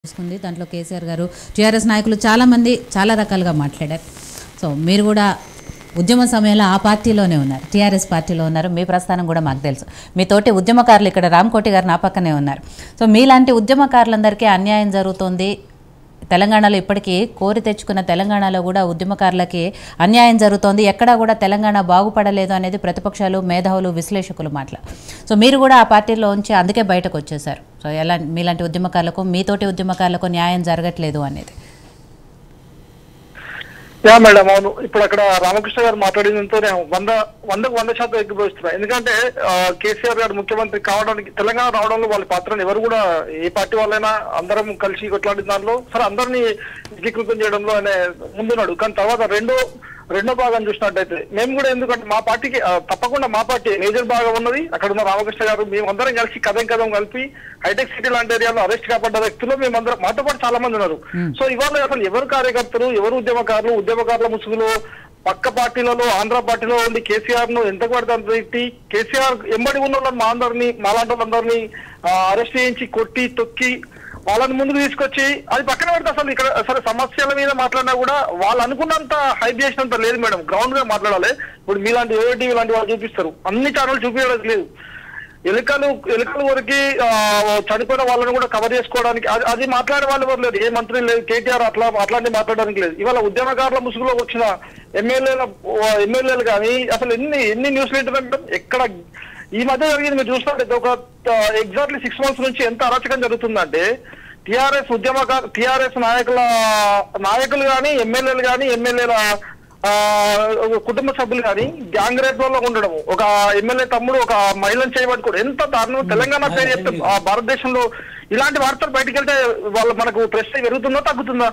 చూసుకుంది దాంట్లో కేసీఆర్ గారు టీఆర్ఎస్ నాయకులు చాలామంది చాలా రకాలుగా మాట్లాడారు సో మీరు కూడా ఉద్యమ సమయంలో ఆ పార్టీలోనే ఉన్నారు టీఆర్ఎస్ పార్టీలో ఉన్నారు మీ ప్రస్థానం కూడా మాకు తెలుసు మీతోటి ఉద్యమకారులు ఇక్కడ రామ్కోటి గారు నా పక్కనే ఉన్నారు సో మీలాంటి ఉద్యమకారులందరికీ అన్యాయం జరుగుతుంది తెలంగాణలో ఇప్పటికీ కోరి తెచ్చుకున్న తెలంగాణలో కూడా ఉద్యమకారులకి అన్యాయం జరుగుతోంది ఎక్కడా కూడా తెలంగాణ బాగుపడలేదు అనేది ప్రతిపక్షాలు మేధావులు విశ్లేషకులు మాటలు సో మీరు కూడా ఆ పార్టీలో ఉంచి అందుకే బయటకు వచ్చేసారు సో ఎలా మీలాంటి ఉద్యమకారులకు మీతోటి ఉద్యమకారులకు న్యాయం జరగట్లేదు అనేది యా మేడం అవును ఇప్పుడు అక్కడ రామకృష్ణ గారు మాట్లాడినంతో నేను వంద వందకు వంద శాతం ఎక్కిపోయిస్తున్నా ఎందుకంటే ఆ, కేసీఆర్ గారు ముఖ్యమంత్రి కావడానికి తెలంగాణ రావడంలో వాళ్ళ పాత్రను ఎవరు కూడా ఏ పార్టీ వాళ్ళైనా అందరం కలిసి కొట్లాడిన దానిలో సరే అందరినీ ఏకీకృతం చేయడంలో ఆయన ముందున్నాడు కానీ తర్వాత రెండో రెండో భాగం చూసినట్టయితే మేము కూడా ఎందుకంటే మా పార్టీకి ఆ, తప్పకుండా మా పార్టీ మేజర్ భాగం ఉన్నది అక్కడ ఉన్న రామకృష్ణ గారు మేము అందరం కలిసి కథం కథం కలిపి హైటెక్ సిటీ లాంటి ఏరియాలో అరెస్ట్ కాపడ్డ వ్యక్తులు మేమందరం మాతో పాటు చాలా మంది ఉన్నారు సో ఇవాళ అసలు ఎవరు కార్యకర్తలు ఎవరు ఉద్యమకారులు ఉద్యమకారుల ముసుగులో పక్క పార్టీలలో ఆంధ్ర పార్టీలో ఉండి కేసీఆర్ ను ఎంత పడితే అంత తిట్టి కేసీఆర్ ఎంబడి ఉన్న వాళ్ళని మా అందరినీ మాలాంటి వాళ్ళందరినీ అరెస్ట్ చేయించి కొట్టి తొక్కి వాళ్ళని ముందుకు తీసుకొచ్చి అది పక్కన పెడితే అసలు ఇక్కడ అసలు సమస్యల మీద మాట్లాడినా కూడా వాళ్ళు అనుకున్నంత హైప్ చేసినంత లేదు మేడం గ్రౌండ్ గా మాట్లాడాలి ఇప్పుడు మీలాంటి ఓటీవీ లాంటి వాళ్ళు చూపిస్తారు అన్ని ఛానల్ చూపించడం లేదు ఎలుకలు ఎలుకల వరకు చనిపోయిన వాళ్ళని కూడా కవర్ చేసుకోవడానికి అది అది మాట్లాడే వాళ్ళు ఎవరు లేదు ఏ మంత్రి లేదు కేటీఆర్ అట్లా అట్లాంటివి మాట్లాడడానికి లేదు ఇవాళ ఉద్యమకారుల ముసుగులో వచ్చిన ఎమ్మెల్యేల ఎమ్మెల్యేలు కానీ అసలు ఎన్ని ఎన్ని న్యూస్లు ఏంటంటే ఎక్కడ ఈ మధ్య జరిగింది మీరు చూసినట్లయితే ఒక ఎగ్జాక్ట్లీ సిక్స్ మంత్స్ నుంచి ఎంత అరాచకం జరుగుతుందంటే టిఆర్ఎస్ ఉద్యమకారు టిఆర్ఎస్ నాయకుల నాయకులు కానీ ఎమ్మెల్యేలు కానీ ఎమ్మెల్యేల ఆ, ఒక కుటుంబ సభ్యులు కానీ గ్యాంగ్ రేప్ లో ఉండడము ఒక ఎమ్మెల్యే తమ్ముడు ఒక మహిళను చేయబట్టుకోవడం ఎంత దారుణం తెలంగాణ పేరు చెప్తే ఆ భారతదేశంలో ఇలాంటి వార్తలు బయటకు వెళ్తే వాళ్ళ మనకు ప్రెస్టేజ్ పెరుగుతుందా తగ్గుతుందా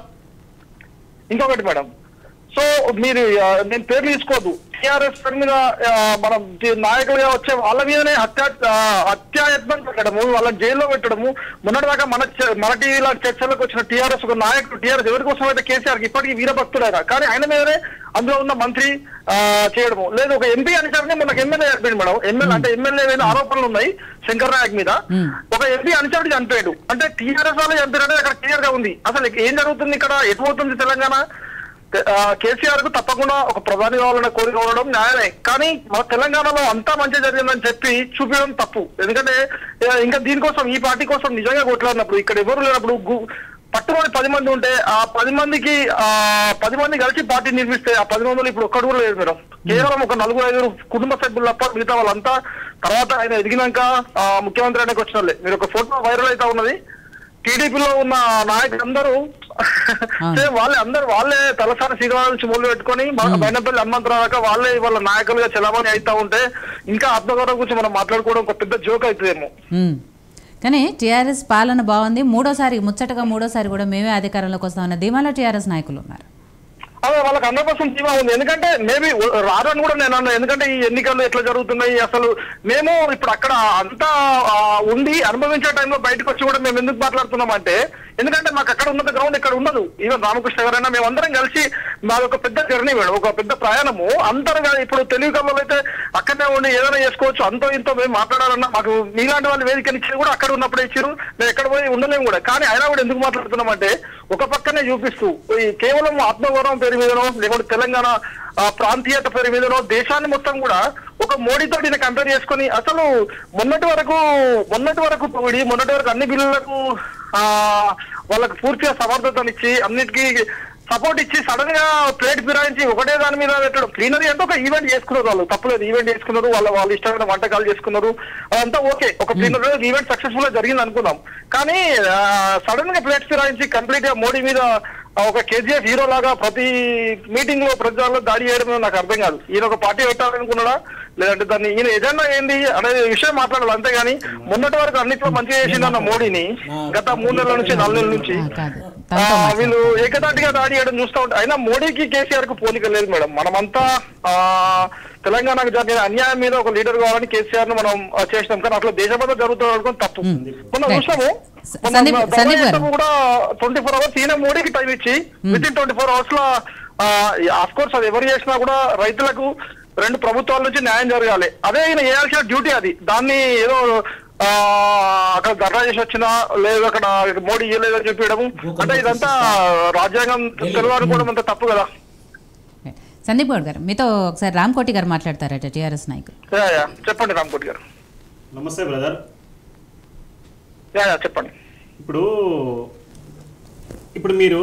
ఇంకొకటి మేడం సో మీరు ఆ, నేను పేర్లు తీసుకోవద్దు టిఆర్ఎస్ పేరు మీద ఆ, మన టి- నాయకులుగా వచ్చే వాళ్ళ మీదనే హత్య ఆ, హత్యాయత్నం పెట్టడము వాళ్ళని జైల్లో పెట్టడము మొన్నటిదాకా మన చ- మన టీవీ లాంటి చర్చలకు వచ్చిన టీఆర్ఎస్ ఒక నాయకుడు టీఆర్ఎస్ ఎవరి కోసం అయితే కేసీఆర్ ఇప్పటికీ వీరభక్తుడైనా కానీ ఆయన మీదనే అందులో ఉన్న మంత్రి ఆ, చేయడము లేదు ఒక ఎంపీ అనుచరుని మనకు ఎమ్మెల్యే చనిపోయింది మేడం ఎమ్మెల్యే అంటే ఎమ్మెల్యే మీద ఆరోపణలు ఉన్నాయి శంకర్ నాయక్ మీద ఒక ఎంపీ అనుచరుడు చనిపోయాడు అంటే టీఆర్ఎస్ వాళ్ళు చనిపోయాడు అక్కడ క్లియర్ గా ఉంది అసలు ఏం జరుగుతుంది ఇక్కడ ఎటు పోతుంది తెలంగాణ ఆ, కేసీఆర్ కు తప్పకుండా ఒక ప్రధాని కావాలన్న కోరిక ఉండడం న్యాయమే కానీ మన తెలంగాణలో అంతా మంచి జరిగిందని చెప్పి చూపించడం తప్పు ఎందుకంటే ఆ, ఇంకా దీనికోసం ఈ పార్టీ కోసం నిజంగా కొట్లాడినప్పుడు ఇక్కడ ఎవరు లేనప్పుడు గు- పట్టుబడి పది మంది ఉంటే ఆ పది మందికి ఆ పది మంది కలిసి పార్టీ నిర్మిస్తే ఆ పది మందిలో ఇప్పుడు ఒక్కడు కూడా లేదు మేడం కేవలం ఒక నలుగురు ఐదుగురు కుటుంబ సభ్యులు తప్ప మిగతా వాళ్ళంతా తర్వాత ఆయన ఎదిగినాక ఆ, ముఖ్యమంత్రి అనేది వచ్చిన వాళ్ళే. మీరు ఒక ఫోటో వైరల్ అయితే ఉన్నది టీడీపీలో ఉన్న నాయకులందరూ సేమ్ వాళ్ళే అందరూ వాళ్ళే తలసాని శ్రీరామ నుంచి మొదలు పెట్టుకొని బైనపల్లి హనుమంతరావు దాకా వాళ్ళే వాళ్ళ నాయకులుగా చలామణి అవుతా ఉంటే ఇంకా ఆత్మగౌరవం గురించి మనం మాట్లాడుకోవడం ఒక పెద్ద జోక్ అవుతుందేమో మ్మ్. కానీ టీఆర్ఎస్ పాలన బాగుంది మూడోసారి ముచ్చటగా మూడోసారి కూడా మేమే అధికారంలోకి వస్తామన్న ధీమాలో టీఆర్ఎస్ నాయకులు ఉన్నారు అదే వాళ్ళకి హండ్రెడ్ పర్సెంట్ ధీమా ఉంది ఎందుకంటే మేబీ రారని కూడా నేను అన్నా ఎందుకంటే ఈ ఎన్నికలు ఎట్లా జరుగుతున్నాయి అసలు మేము ఇప్పుడు అక్కడ అంతా ఆ, ఉండి అనుభవించే టైంలో బయటకు వచ్చి కూడా మేము ఎందుకు మాట్లాడుతున్నాం అంటే ఎందుకంటే మాకు అక్కడ ఉన్నది గ్రౌండ్ ఇక్కడ ఉండదు ఈవెన్ రామకృష్ణ గారైనా మేము అందరం కలిసి మాది ఒక పెద్ద జర్నీ మేడం ఒక పెద్ద ప్రయాణము అందరం కాదు, ఇప్పుడు తెలుగు కల్లో అయితే అక్కడనే ఉండి ఏదైనా చేసుకోవచ్చు అంతో ఇంతో మేము మాట్లాడాలన్నా మాకు మీలాంటి వాళ్ళు వేదికని ఇచ్చి కూడా అక్కడ ఉన్నప్పుడే ఇచ్చారు మేము ఎక్కడ పోయి ఉండలేము కూడా కానీ అయినా కూడా ఎందుకు మాట్లాడుతున్నాం అంటే ఒక పక్కనే చూపిస్తూ ఈ కేవలం ఆత్మగౌరవం పేరు మీదనో లేకుంటే తెలంగాణ ఆ, ప్రాంతీయత పేరు మీదనో దేశాన్ని మొత్తం కూడా ఒక మోడీతో ఈయన కంపేర్ చేసుకొని అసలు మొన్నటి వరకు మొన్నటి వరకు పొగిడి మొన్నటి వరకు అన్ని బిల్లులకు ఆ వాళ్ళకు పూర్తిగా సమర్థతనిచ్చి అన్నిటికీ సపోర్ట్ ఇచ్చి సడన్ గా ప్లేట్ ఫిరాయించి ఒకటే దాని మీద పెట్టడం క్లీనరీ అంటే ఒక ఈవెంట్ చేసుకున్నారు వాళ్ళు తప్పలేదు ఈవెంట్ చేసుకున్నారు వాళ్ళ వాళ్ళ ఇష్టమైన వంటకాలు చేసుకున్నారు అదంతా ఓకే ఒక క్లీనర్ ఈవెంట్ సక్సెస్ఫుల్ గా జరిగింది అనుకున్నాం కానీ సడన్ గా ప్లేట్ ఫిరాయించి కంప్లీట్ గా మోడీ మీద ఆ, ఒక కేజీఎఫ్ హీరో లాగా ప్రతి మీటింగ్ లో ప్రతి దానిలో దాడి చేయడం నాకు అర్థం కాదు ఈయన ఒక పార్టీ పెట్టాలనుకున్నాడా లేదంటే దాన్ని ఈయన ఎజెండా ఏంది అనే విషయం మాట్లాడాలి అంతేగాని మొన్నటి వరకు అన్నిట్లో మంచిగా చేసిందన్న మోడీని గత మూడు నెలల నుంచి నాలుగు నెలల నుంచి ఆ, కాదు ఆ, తనతో మాట్లాడు. వీళ్ళు ఏకదాటిగా దాడి చేయడం చూస్తూ ఉంటే అయినా మోడీకి కేసీఆర్ కు పోలిక లేదు మేడం మనమంతా ఆ తెలంగాణకు జరిగిన అన్యాయం మీద ఒక లీడర్ కావాలని కేసీఆర్ ను మనం ఆ, చేసినాం కానీ అట్లా దేశంలో జరుగుతుంది అనుకుని తప్పు మొన్న Right. చూసాము స- మొన్న సందీప్- ధర్నా సందీప్ గారు. చేసినప్పుడు కూడా ట్వంటీ ఫోర్ అవర్స్ ఈయన మోడీకి టైం ఇచ్చి within twenty four hours లో ఆఫ్ కోర్స్ అది ఎవరు చేసినా కూడా రైతులకు రెండు ప్రభుత్వాల నుంచి న్యాయం జరగాలి అదే ఈయన చేయాల్సిన డ్యూటీ అది దాన్ని ఏదో ఆ, అక్కడ ధర్నా చేసి వచ్చినా లేదు అక్కడ మోడీ ఇయ్యలేదని చెప్పడం అంటే ఇదంతా రాజ్యాంగం తెలియనుకోవడం అంత తప్పు కదా సందీప్ గౌడ్ గారు మీతో ఒకసారి రామ్కోటి గారు మాట్లాడతారట టీఆర్ఎస్ నాయకులు యా, యా. చెప్పండి రామ్కోటి గారు నమస్తే బ్రదర్ యా, యా, చెప్పండి ఇప్పుడు ఇప్పుడు మీరు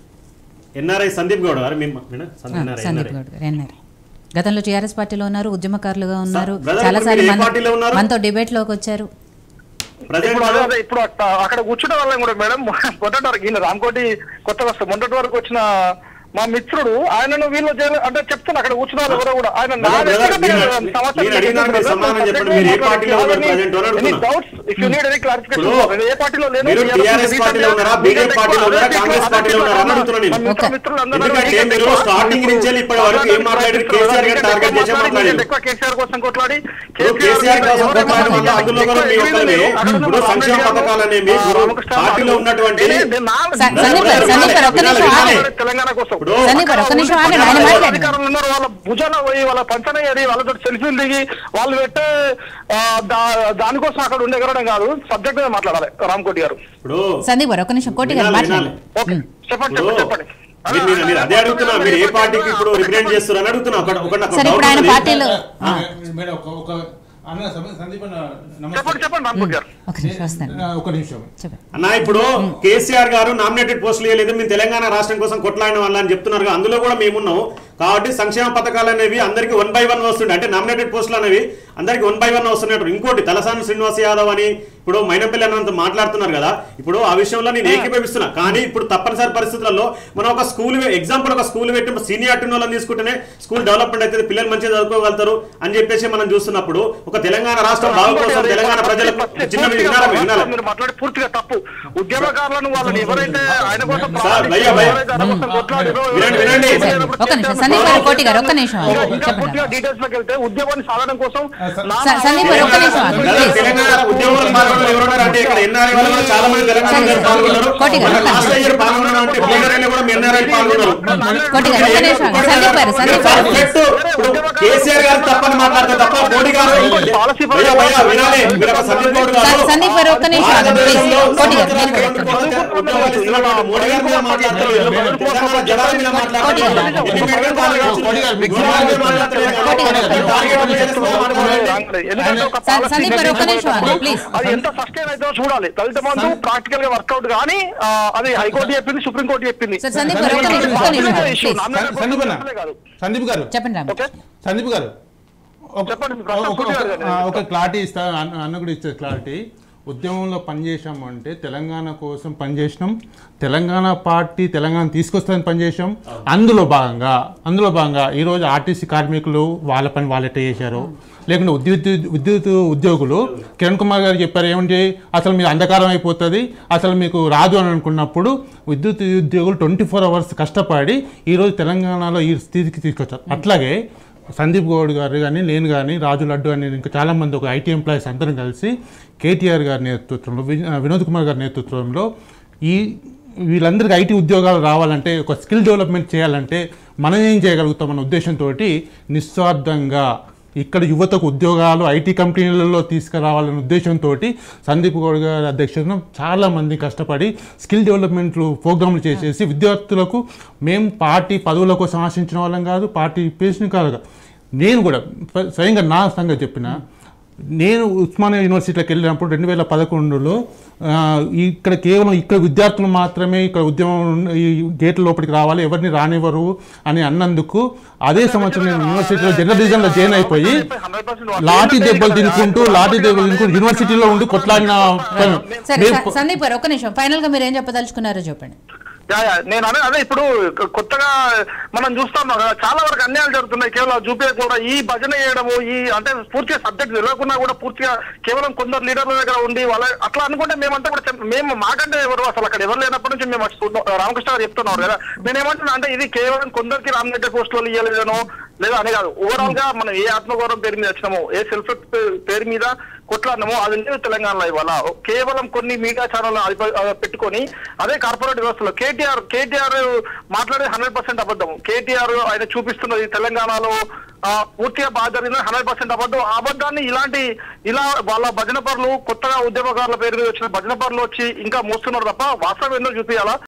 ఎన్ఆర్ఐ సందీప్ గౌడ్ గారు మేము ఆ, ఎన్ఆర్ఐ సందీప్ గౌడ్ గారు ఎన్ఆర్ గతంలో టీఆర్ఎస్ పార్టీలో ఉన్నారు ఉద్యమకారులుగా ఉన్నారు brother, చాలా ఇప్పుడు మీరు ఏ సార్లు పార్టీలో ఉన్నారు? మనతో డిబేట్ లోకి వచ్చారు ప్రజెంట్ ఇప్పుడు అదే అదే ఇప్పుడు అట్ట- అక్కడ కూర్చున్న వాళ్ళని కూడా మేడం మొదటి వరకు ఈయన రామ్కోటి కొత్తగా వస్తే మొదటి వరకు వచ్చిన మా మిత్రుడు ఆయనను వీళ్ళు జైలు అంటే చెప్తున్నా అక్కడ కూర్చున్న వాళ్ళు ఎవరో కూడా ఆయన నా brother, వ్యక్తిగత మీరు- సమస్యలు మీరు అడిగిన దానికి చెప్పండి, సమాధానం brother. చెప్పండి. మీరు ఏ పార్టీలో ఉన్నారు present అని అడుగుతున్నా. Doubts if you need any clarification ఇప్పుడు ఏ పార్టీలో లేను మీరు TRS పార్టీలో ఉన్నారా, BJP పార్టీలో ఉన్నారా, కాంగ్రెస్ పార్టీలో ఉన్నారా అని అడుగుతున్నా నేను. ఓకే. ఎందుకంటే మీరు starting నుంచి ఇప్పటి వరకు ఏం మాట్లాడారు? కేసీఆర్ గారు target చేసే మాట్లాడారు. ఎక్కువ కేసీఆర్ కోసం కొట్లాడి ఇప్పుడు కేసీఆర్ కోసం కొట్లాడడం వల్ల అందులో కూడా మీ ఒక్కరే ఇప్పుడు సంక్షేమ పథకాలనేవి ఇప్పుడు పార్టీలో ఉన్నటువంటి స- సందీప్ గారు, సందీప్ గారు, ఒక్క నిమిషం ఆగండి. తెలంగాణ కోసం ఇప్పుడు సందీప్ గారు, ఒక్క నిమిషం ఆగండి, ఆయన మాట్లాడండి. అధికారులు ఉన్నారు వాళ్ళ భుజాన పోయి వాళ్ళ పంచన ఏరి వాళ్ళతో సెల్ఫీలు దిగి వాళ్ళు పెట్టే ఆ, దా- దానికోసం అక్కడ ఉండే ఎగరడం కాదు సబ్జెక్ట్ మీద మాట్లాడాలి రామ్కోటి గారు ఇప్పుడు సందీప్ గారు ఒక నిమిషం కోటి గారు వినాలి, మాట్లాడండి ఓకే చెప్పండి ఇప్పుడు చెప్పండి చెప్పండి మీరు- మీరు- మీరు అదే అడుగుతున్నా మీరు ఏ పార్టీకి ఇప్పుడు రిప్రజెంట్ చేస్తారు అని అడుగుతున్నా ఒకటి ఒకటి నాకు సరే ఇప్పుడు doubt ఆయన ఉంది. పార్టీలో ఆ, మేడం ఒక ఒక అన్న సమ- సందీప్ అన్న నమస్తే చెప్పండి చెప్పండి రామ్కోటి గారు ఒక నిమిషం వస్తాను ఆ, ఒక నిమిషం చెప్పండి అన్న ఇప్పుడు కేసీఆర్ గారు నామినేటెడ్ పోస్టులు ఇవ్వలేదు మేము తెలంగాణ రాష్ట్రం కోసం కొట్లాడిన వాళ్ళ అని చెప్తున్నారు కదా, అందులో కూడా మేమున్నాం కాబట్టి సంక్షేమ పథకాలు అనేవి అందరికి వన్ బై వన్ వస్తుండే అంటే నామినేటెడ్ పోస్టులు అనేవి అందరికి వన్ బై వన్ వస్తున్నట్టు ఇంకోటి తలసాని శ్రీనివాస్ యాదవ్ అని ఇప్పుడు మైనపల్లి అన్నంత మాట్లాడుతున్నారు కదా ఇప్పుడు ఆ విషయంలో నేను ఏకీభవిస్తున్నా కానీ ఇప్పుడు తప్పనిసరి పరిస్థితులలో మనం ఒక స్కూల్ ఎగ్జాంపుల్ ఒక స్కూల్ పెట్టి సీనియారిటీ వాళ్ళని తీసుకుంటేనే స్కూల్ డెవలప్మెంట్ అయితే పిల్లలు మంచిగా చదువుకోగలుగుతారు అని చెప్పేసి మనం చూస్తున్నప్పుడు ఒక తెలంగాణ రాష్ట్రం బాగు కోసం తెలంగాణ ప్రజలకు చిన్న వినాలి వినాలి మీరు మాట్లాడి పూర్తిగా తప్పు ఉద్యమకారులను వాళ్ళని ఎవరైతే ఆయన కోసం సార్, భయ్యా, భయ్యా. ఎవరైతే ఆయన కోసం కొట్లాడారో, వినండి, వినండి. ఒక్క నిమిషం సందీప్ గారు కోటి గారు ఒక్క నిమిషం ఇంకా- ఆగండి. ఇంకా చెప్పండి పూర్తిగా డీటెయిల్స్ లోకి వెళ్తే ఉద్యమాన్ని సాధనం కోసం నానా- స- సందీప్ గారు, ఒక్క నిమిషం ఆగండి. Brother, please. తెలంగాణ ఉద్యోగులు పాల్గొన్నారు ఎవరున్నారు అంటే ఇక్కడ ఎన్ఆర్ఐ వాళ్ళు కూడా చాలా మంది తెలంగాణ సరే, వాళ్ళు పాల్గొన్నారు కోటి గారు, మన లాస్ట్ ఇయర్ పాల్గొన్నారు అంటే ప్లేనరీలో కూడా మీ ఎన్ఆర్ఐ పాల్గొన్నారు కోటి గారు ఒక్క నిమిషం ఆగండి. సందీప్ గారు సందీప్ గారు ప్లీజ్. Perfect. ఇప్పుడు కేసీఆర్ గారు తప్పని మాట్లాడితే తప్ప మోడీ గారు భయ్యా, భయ్యా, వినాలి మీరు ఒక సందీప్ గౌడ్ గారు స- సందీప్ గారు ఒక్క నిమిషం ఆగండి, ప్లీజ్. భారతదేశంలో కోటి గారు మీరు కూడా రెండు కోట్ల ఉద్యోగాలు ఇస్తున్నటువంటి మోడీ గారి మీద మాట్లాడతారు తెలంగాణ జనాల మీద మాట్లాడతారు ఎన్ని మెడికల్ కాలేజీలు కోటి గారు, మీకు గవర్నమెంట్ మీద మాట్లాడతారు కోటి గారు, కానీ టార్గెట్ మీద మాట్లాడతారు ఎందుకంటే ఒక స- policy సందీప్ గారు, ఒక్క నిమిషం ఆగండి, ప్లీజ్. అది ఎంత సస్టైన్ అవుతుందో చూడాలి దళిత బంధు ప్రాక్టికల్ గా వర్కౌట్ కానీ ఆ, అది హైకోర్టు చెప్పింది సుప్రీంకోర్టు చెప్పింది సార్ సందీప్ గారు ఒక్క నిమిషం ఒక్క నిమిషం ఆగండి, ఇష్యూ ప్లీజ్. సందీప్ అన్న కాదు సందీప్ గారు చెప్పండి రామ్ ఓకే సందీప్ గారు ఒక- చెప్పండి, మీ ప్రశ్న ఒక- పూర్తి ఒక- కాదు. ఆ, ఒక క్లారిటీ ఇస్తా అన్న అన్న కూడా ఇచ్చే క్లారిటీ ఉద్యమంలో పనిచేసాము అంటే తెలంగాణ కోసం పనిచేసినాం తెలంగాణ పార్టీ తెలంగాణ తీసుకొస్తామని పనిచేసాం అందులో భాగంగా అందులో భాగంగా ఈరోజు ఆర్టీసీ కార్మికులు వాళ్ళ పని వాళ్ళు ఎట్లా చేశారు లేకుంటే విద్యుత్ విద్యుత్ ఉద్యోగులు కిరణ్ కుమార్ గారు చెప్పారు ఏమంటే అసలు మీరు అంధకారం అయిపోతుంది అసలు మీకు రాదు అని అనుకున్నప్పుడు విద్యుత్ ఉద్యోగులు ట్వంటీ ఫోర్ అవర్స్ కష్టపడి ఈరోజు తెలంగాణలో ఈ స్థితికి తీసుకొచ్చారు అట్లాగే సందీప్ గౌడ్ గారు కానీ నేను కానీ రాజు లడ్డు అని ఇంకా చాలామంది ఒక ఐటీ ఎంప్లాయీస్ అందరం కలిసి కేటీఆర్ గారి నేతృత్వంలో వి- వినోద్ కుమార్ గారి నేతృత్వంలో ఈ వీళ్ళందరికీ ఐటీ ఉద్యోగాలు రావాలంటే ఒక స్కిల్ డెవలప్మెంట్ చేయాలంటే మనం ఏం చేయగలుగుతాం అన్న ఉద్దేశంతో నిస్వార్థంగా ఇక్కడ యువతకు ఉద్యోగాలు ఐటీ కంపెనీలలో తీసుకురావాలనే ఉద్దేశంతో సందీప్ గౌడ్ గారి అధ్యక్షతన చాలామంది కష్టపడి స్కిల్ డెవలప్మెంట్ ప్రోగ్రాంలు చేసేసి విద్యార్థులకు మేము పార్టీ పదవుల కోసం ఆశించిన వాళ్ళం కాదు పార్టీ పేసిన కాదు నేను కూడా స్వ- స్వయంగా నా సంగతి చెప్పిన నేను ఉస్మానియా యూనివర్సిటీలోకి వెళ్ళినప్పుడు రెండు వేల పదకొండులో ఆ, ఇక్కడ కేవలం ఇక్కడ విద్యార్థులు మాత్రమే ఇక్కడ ఉద్యమం ఉన్న- ఈ గేట్ల లోపలికి రావాలి ఎవరిని రానివ్వరు అని అన్నందుకు అదే సంవత్సరం నేను యూనివర్సిటీలో జర్నలిజంలో జాయిన్ అయిపోయి 100% లాఠీ దెబ్బలు తినుకుంటూ లాఠీ దెబ్బలు తినుకుంటూ యూనివర్సిటీలో ఉండి కొట్లాడిన సరే మీరు స- సందీప్ గారు ఒక్క నిమిషం ఫైనల్ గా మీరు ఏం చెప్పదలుచుకున్నారో చెప్పండి యా, యా, నేను అదే అదే ఇప్పుడు కొ- కొత్తగా మనం చూస్తున్నాం కదా చాలా వరకు అన్యాయాలు జరుగుతున్నాయి కేవలం చూపే కూడా ఈ భజన చేయడము ఈ అంటే పూర్తిగా సబ్జెక్ట్ తెలియకుండా కూడా పూర్తిగా కేవలం కొందరు లీడర్ల దగ్గర ఉండి వాళ్ళ అట్లా అనుకుంటే మేమంతా కూడా చెప్- మేము మాకంటే ఎవరు అసలు అక్కడ ఎవరు లేనప్పటి నుంచి మేము అటు చూద్దాం. రామకృష్ణ గారు చెప్తున్నారు కదా నేను ఏమంటున్నా అంటే ఇది కేవలం కొందరికి రామినేటెడ్ పోస్టులు ఇవ్వలేదనో లేదా అని కాదు ఓవరాల్ గా మనం ఏ ఆత్మగౌరవం పేరు మీద వచ్చినామో ఏ సెల్ఫ్ పేరు మీద కొట్లాడినామో అది లేదు తెలంగాణలో ఇవాళ కేవలం కొన్ని మీడియా ఛానల్ పెట్టుకొని అదే కార్పొరేట్ వ్యవస్థలో కేటీఆర్ కేటీఆర్ మాట్లాడేది హండ్రెడ్ పర్సెంట్ అబద్ధం కేటీఆర్ ఆయన చూపిస్తున్నది తెలంగాణలో ఆ, పూర్తిగా బాధ జరిగింది హండ్రెడ్ పర్సెంట్ అబద్ధం ఆ అబద్ధాన్ని ఇలాంటి ఇలా వాళ్ళ భజన పరులు కొత్తగా ఉద్యమకారుల పేరు మీద వచ్చిన భజన పరులు వచ్చి ఇంకా మోస్తున్నారు తప్ప వాస్తవం ఏందో చూపించాలా